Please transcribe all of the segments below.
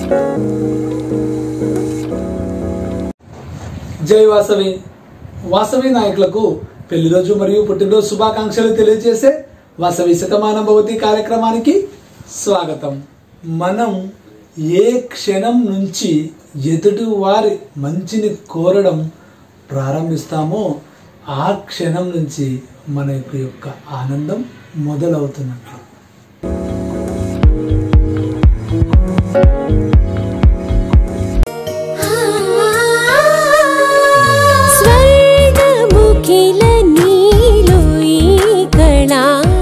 జై వాసవి వాసవి నాయకులకు పెళ్లి రోజు మరియు పుట్టినరోజు శుభాకాంక్షలు తెలియజేసే వాసవి శతమానం భవతి కార్యక్రమానికి స్వాగతం మనం ఏ క్షణం నుంచి ఎదుటి వారి మంచిని కోరడం ప్రారంభిస్తామో ఆ క్షణం నుంచి మన యొక్క ఆనందం మొదలవుతున్నట్లు స్వర్గముఖిల నీలో ఈ కళా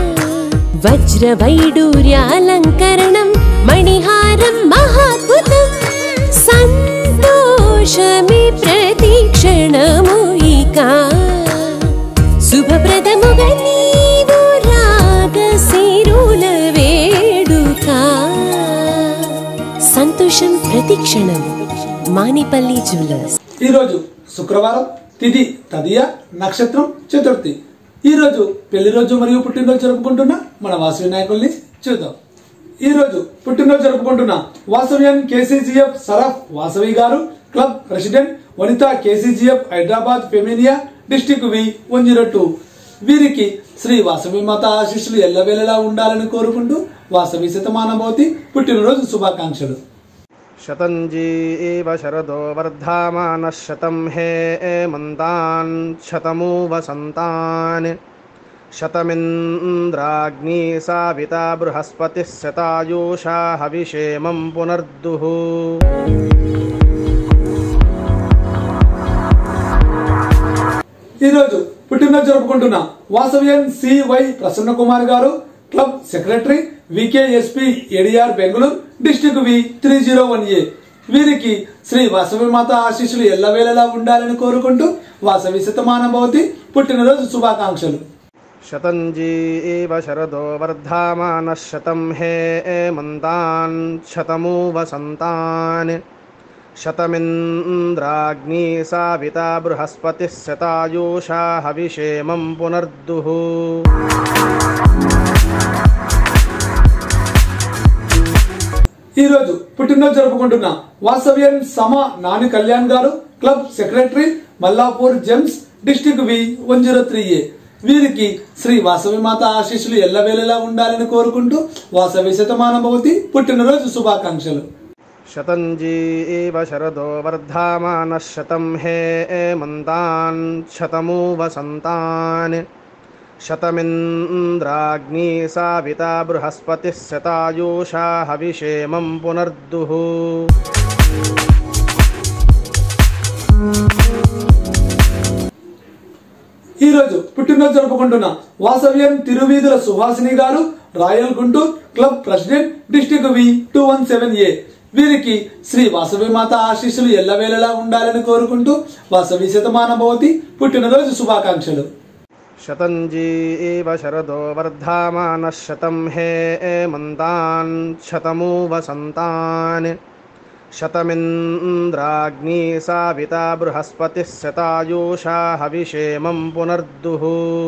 వజ్రవైడూర్యాలంకరణం మణిహారం మహాద్భుతం సంతోషమి ప్రతిక్షణము ఇక శుభప్రదముగా నీవు రాగశిరుల వేడుక సంతోషం ప్రతిక్షణం మానిపల్లి జ్యువెలర్స్ ఈరోజు శుక్రవారం తిథి తదియ నక్షత్రం చతుర్థి ఈరోజు పెళ్లి రోజు మరియు పుట్టినరోజు జరుపుకుంటున్న మన వాసవి నాయకుల్ని చూద్దాం ఈ రోజు పుట్టినరోజు జరుపుకుంటున్న వాసవ్యన్ కేసీజీఎఫ్ సరఫ్ వాసవి గారు club president Vanitha KCGF Hyderabad Feminia district V one zero two వీరికి శ్రీ వాసవి మాత ఆశీస్సులు ఎల్లవేళలా ఉండాలని కోరుకుంటూ వాసవి శతమానభవతి పుట్టినరోజు శుభాకాంక్షలు शतञ्जी एव शरदो वर्धामानः शतं हे एमन्तान् शतमु वसन्तान् शतमिन्द्राग्नी साविता बृहस्पतिः शतायुषा हविषेमं पुनर्दुः ఈ రోజు పుట్టినరోజు జరుపుకుంటున్న వాసవ్యన్ సివై ప్రసన్న కుమార్ గారు club secretary VKSP ADR Bengaluru district V three zero one A వీరికి శ్రీ వాసవి మాత ఆశీస్సులు ఎల్లవేళలా ఉండాలని కోరుకుంటూ వాసవి శతమాన భవతి పుట్టినరోజు శుభాకాంక్షలు शतञ्जी एव शरदो वर्धामानः शतं हे एमन्तान् शतमु वसन्तान् शतमिन्द्राग्नी साविता बृहस्पतिः शतायुषा हविषेमं पुनर्दुः ఈ రోజు పుట్టినరోజు జరుపుకుంటున్న వాసవ్యన్ సమ నాని కళ్యాణ్ గారు club secretary Mallapur Gems district V one zero three A వీరికి శ్రీ వాసవి మాత ఆశీస్సులు ఎల్లవేళలా ఉండాలని కోరుకుంటూ వాసవి శతమాన భవతి పుట్టినరోజు శుభాకాంక్షలు शतञ्जी एव शरदो वर्धामानः शतं हे एमन्तान् शतमु वसन्तान् शतमिन्द्राग्नी साविता बृहस्पतिः शतायुषा हविषेमं पुनर्दुः ఈ రోజు పుట్టినరోజు జరుపుకుంటున్న వాసవ్యం తిరువీధుల సుహాసిని గారు royal Guntur club president district V two one seven A వీరికి శ్రీ వాసవి మాత ఆశీస్సులు ఎల్లవేళలా ఉండాలని కోరుకుంటూ వాసవి శతమాన భవతి పుట్టినరోజు శుభాకాంక్షలు शतञ्जी एव शरदो वर्धामानः शतं हे एमन्तान् शतमु वसन्तान् शतमिन्द्राग्नी साविता बृहस्पतिः शतायुषा हविषेमं पुनर्दुः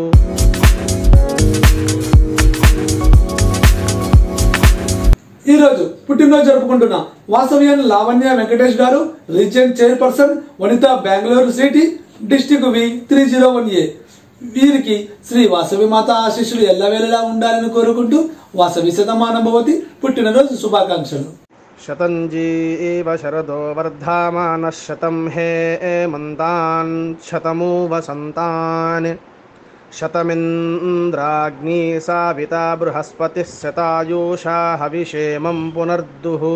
ఈ రోజు పుట్టినరోజు జరుపుకుంటున్న వాసవ్యన్ లావణ్య వెంకటేష్ గారు region chairperson Vanitha Bengaluru city district V three zero one A వీరికి శ్రీ వాసవి మాత ఆశీస్సులు ఎల్లవేళలా ఉండాలని కోరుకుంటూ వాసవి శతమాన భవతి పుట్టినరోజు శుభాకాంక్షలు शतञ्जी एव शरदो वर्धामानः शतं हे एमन्तान् शतमु वसन्तान् शतमिन्द्राग्नी साविता बृहस्पतिः शतायुषा हविषेमं पुनर्दुः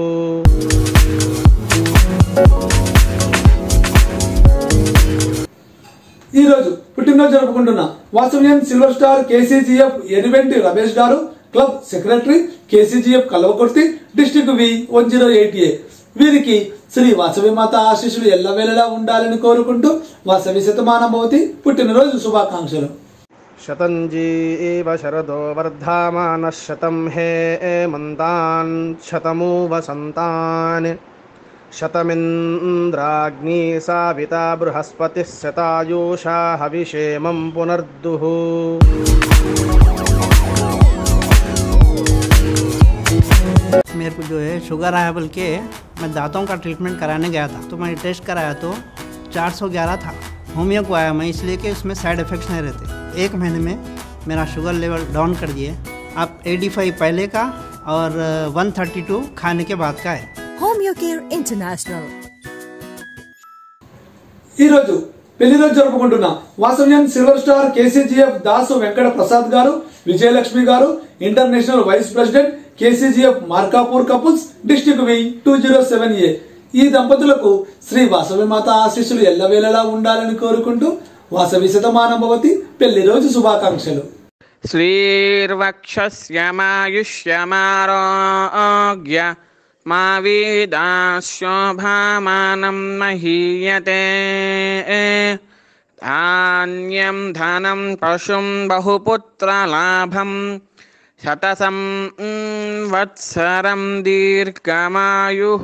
ఈ రోజు పుట్టినరోజు జరుపుకుంటున్న వాసవ్యన్ సిల్వర్ స్టార్ కేసీజీఎఫ్ ఎనివెంటి రమేష్ గారు club secretary KCGF Kalwakurthy district V one zero eight A వీరికి శ్రీ వాసవి మాత ఆశీస్సులు ఎల్లవేళలా ఉండాలని కోరుకుంటూ వాసవి శతమాన భవతి పుట్టినరోజు శుభాకాంక్షలు शतञ्जी एव शरदो वर्धामानः शतं हे एमन्तान् शतमु वसन्तान् शतमिन्द्राग्नी साविता बृहस्पतिः शतायुषा हविषेमं पुनर्दुः मेरे मेरे को जो है शुगर है बोल के मैं दांतों का ट्रीटमेंट कराने गया था तो मैंने टेस्ट कराया तो 411 था होमियो को आया मैं इसलिए कि उसमें साइड इफ़ेक्ट्स नहीं रहते एक महीने में मेरा शुगर लेवल डाउन कर दिए अब 85 पहले का और अ, 132 खाने के बाद का है Homeo Care International. ఈ రోజు పెళ్లి రోజు జరుపుకుంటున్న వాసవ్యం silver star KCGF Dasu Venkata Prasad గారు విజయలక్ష్మి గారు international vice president KCGF Markapur couples district V two zero seven A ఈ దంపతులకు శ్రీ వాసవి మాత ఆశీస్సులు ఎల్లవేళలా ఉండాలని కోరుకుంటూ వాసవి శతమానం భవతి పెళ్లి రోజు శుభాకాంక్షలు श्रीर्वक्षस्यमायुष्यमारोग्य मा वेदाशोभामानं महीयते धान्यं धनं पशुं बहुपुत्रलाभं शतसं mm, वत्सरं दीर्घमायुः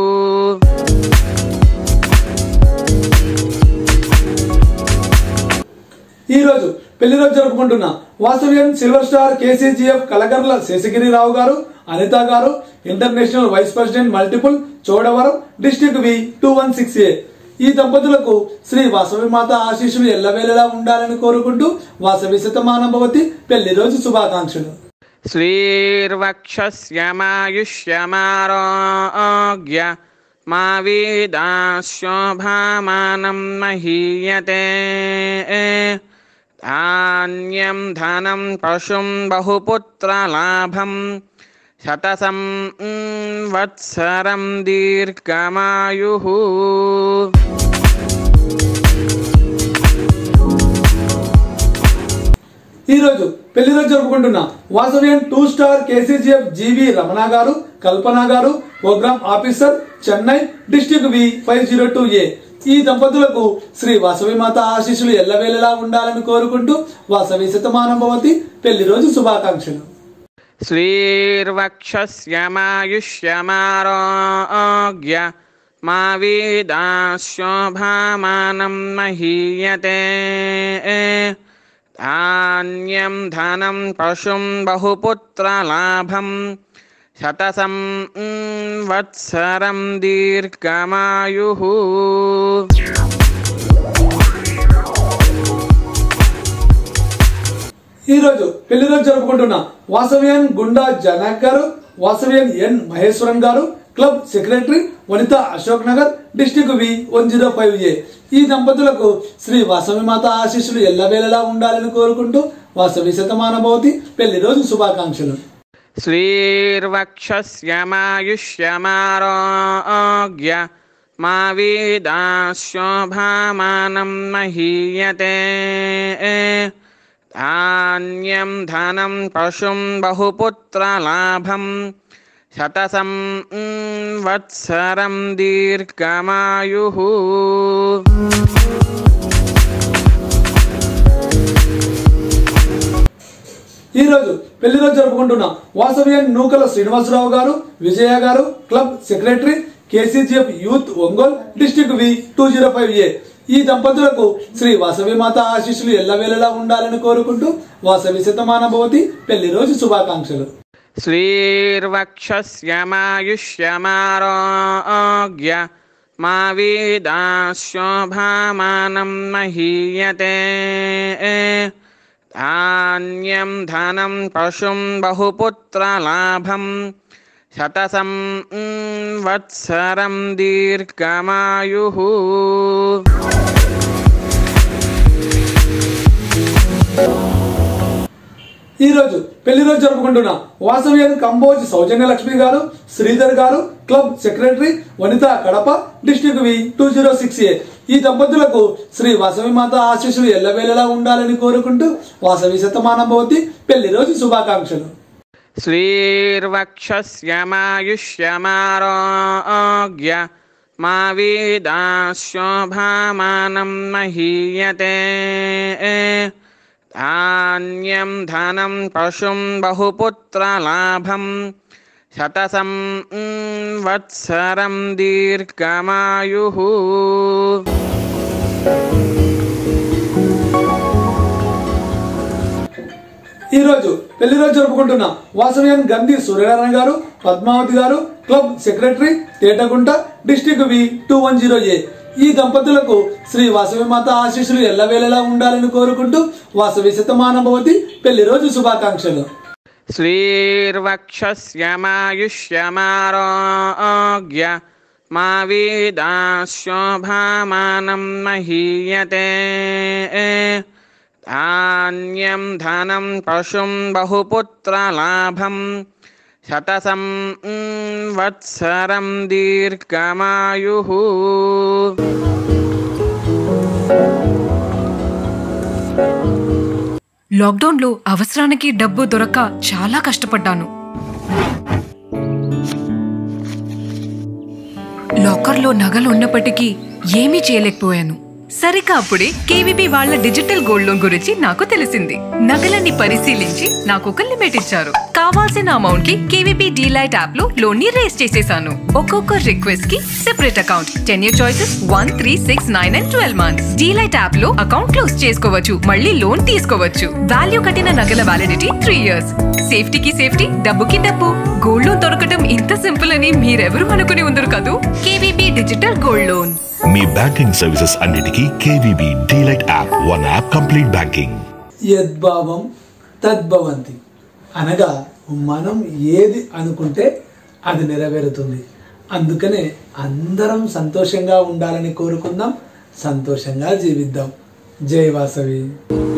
ఈ రోజు పెళ్లి రోజు జరుపుకుంటున్న వాసవ్యం silver star KCGF Kalagarla Seshagirirao గారు అనిత గారు international vice president multiple Chodavaram district V two one six A ఈ దంపతులకు శ్రీ వాసవి మాత ఆశీస్సులు ఎల్లవేళలా ఉండాలని కోరుకుంటూ వాసవి శతమానం భవతి పెళ్లి రోజు శుభాకాంక్షలు श्रीर्वक्षस्यमायुष्यमारोग्य मा वेदाशोभामानं महीयते धान्यं धनं पशुं बहुपुत्रलाभं शतसं mm, वत्सरं दीर्घमायुः ఈ రోజు పెళ్లి రోజు జరుపుకుంటున్న వాసవ్యం two star KCGF GV Ramana గారు కల్పన గారు programme officer Chennai district V five zero two A ఈ దంపతులకు శ్రీ వాసవి మాత ఆశీస్సులు ఎల్లవేళలా ఉండాలని కోరుకుంటూ వాసవి శతమానం భవతి పెళ్లి రోజు శుభాకాంక్షలు श्रीर्वक्षस्यमायुष्यमारोग्य मा वेदाशोभामानं महीयते धान्यं धनं पशुं बहुपुत्रलाभं शतसं mm, वत्सरं दीर्घमायुः ఈ రోజు పెళ్లి రోజు జరుపుకుంటున్న వాసవ్యన్ గుండా జనాక్ గారు వాసవ్యన్ ఎన్ మహేశ్వరన్ గారు club secretary Vanitha Ashok Nagar district V one zero five A ఈ దంపతులకు శ్రీ వాసవి మాత ఆశీస్సులు ఎల్లవేళలా ఉండాలని కోరుకుంటూ వాసవి శతమాన భవతి పెళ్లి రోజు శుభాకాంక్షలు श्रीर्वक्षस्यमायुष्यमारोग्य मा वेदाशोभामानं महीयते धान्यं धनं पशुं बहुपुत्रलाभं शतसं mm, वत्सरं दीर्घमायुः ఈ రోజు పెళ్లి రోజు జరుపుకుంటున్న వాసవ్యన్ నూకల శ్రీనివాసరావు గారు విజయ గారు club secretary KCGF youth Ongole district V two zero five A ఈ దంపతులకు శ్రీ వాసవి మాత ఆశీస్సులు ఎల్లవేళలా ఉండాలని కోరుకుంటూ వాసవి శతమాన భవతి పెళ్లి రోజు శుభాకాంక్షలు श्रीर्वक्षस्यमायुष्यमारोग्य मा वेदाशोभामानं महीयते धान्यं धनं पशुं बहुपुत्रलाभं शतसं mm, वत्सरं दीर्घमायुः ఈ రోజు పెళ్లి రోజు జరుపుకుంటున్న వాసవ్యన్ కంబోజ్ సౌజన్య లక్ష్మి గారు శ్రీధర్ గారు club secretary Vanitha Kadapa district V two zero six A ఈ దంపతులకు శ్రీ వాసవి మాత ఆశీస్సులు ఎల్లవేళలా ఉండాలని కోరుకుంటూ వాసవి శతమానం భవతి పెళ్లి రోజు శుభాకాంక్షలు श्रीर्वक्षस्यमायुष्यमारोग्य मा वेदाशोभामानं महीयते धान्यं धनं पशुं बहुपुत्रलाभं शतसं mm, वत्सरं दीर्घमायुः ఈ రోజు పెళ్లి రోజు జరుపుకుంటున్న వాసవియన్ గంధి సూర్యనారాయణ గారు పద్మావతి గారు club secretary Tetagunta district V two one zero A ఈ దంపతులకు శ్రీ వాసవి మాత ఆశీస్సులు ఎల్లవేళలా ఉండాలని కోరుకుంటూ వాసవి శతమానభవతి పెళ్లి రోజు శుభాకాంక్షలు श्रीर्वक्षस्यमायुष्यमारोग्य मा वेदाशोभामानं महीयते धान्यं धनं पशुं बहुपुत्रलाभं शतसं mm, वत्सरं दीर्घमायुः లాక్డౌన్లో అవసరానికి డబ్బు దొరక్క చాలా కష్టపడ్డాను లాకర్లో నగలు ఉన్నప్పటికీ ఏమీ చేయలేకపోయాను సరిగ్గా అప్పుడే కేవీబీ వాళ్ళ డిజిటల్ గోల్డ్ లోన్ గురించి నాకు తెలిసింది నగలన్నీ పరిశీలించి నాకు ఒక లిమిట్ ఇచ్చారు కావాల్సిన అమౌంట్ కి కేవీబీ డీలైట్ యాప్ లో లోన్ ని రేస్ చేసేసాను ఒక్కొక్క రిక్వెస్ట్ కి separate account ten year choices one three six nine and twelve months delight app లో అకౌంట్ క్లోజ్ చేసుకోవచ్చు మళ్ళీ లోన్ తీసుకోవచ్చు వాల్యూ కట్టిన నగల వ్యాలిడిటీ త్రీ ఇయర్స్ సేఫ్టీకి సేఫ్టీ డబ్బుకి డబ్బు గోల్డ్ లోన్ దొరకటం ఇంత సింపుల్ అని మీరెవరూ అనుకుని ఉండరు కదూ కేవీబీ డిజిటల్ గోల్డ్ లోన్ మీ బ్యాంకింగ్ సర్వీసెస్ అన్నిటికీ KVB delight app one app complete banking యద్భావం తద్భవంతి అనగా మనం ఏది అనుకుంటే అది నెరవేరుతుంది అందుకనే అందరం సంతోషంగా ఉండాలని కోరుకుందాం సంతోషంగా జీవిద్దాం జై వాసవి